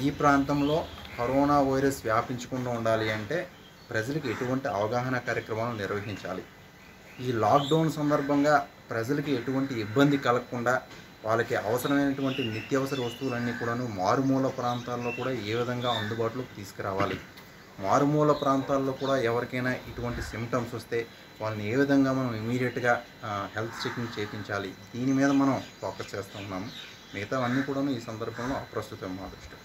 ఈ ప్రాంతంలో corona virus వ్యాపించకుండా ఉండాలి అంటే ప్రజలకు ఎటువంటి అవగాహన కార్యక్రమాలు నిర్వహించాలి ఈ లాక్డౌన్ సందర్భంగా ప్రజలకి ఎటువంటి ఇబ్బంది కలగకుండా వాళ్ళకి అవసరమైనటువంటి నిత్యావసర వస్తువులన్నీ కూడాను మారుమూల ప్రాంతాల్లో కూడా ఏ విధంగా అందుబాటులోకి తీసుకురావాలి మారుమూల ప్రాంతాల్లో కూడా ఎవరికైనా ఇటువంటి సిమ్టమ్స్ వస్తే వాళ్ళని ఏ విధంగా మనం ఇమీడియట్గా హెల్త్ చెకింగ్ చేయించాలి దీని మీద మనం ఫోకస్ చేస్తూ ఉన్నాము మిగతావన్నీ కూడాను ఈ సందర్భంలో అప్రస్తుతం మా దృష్టిలో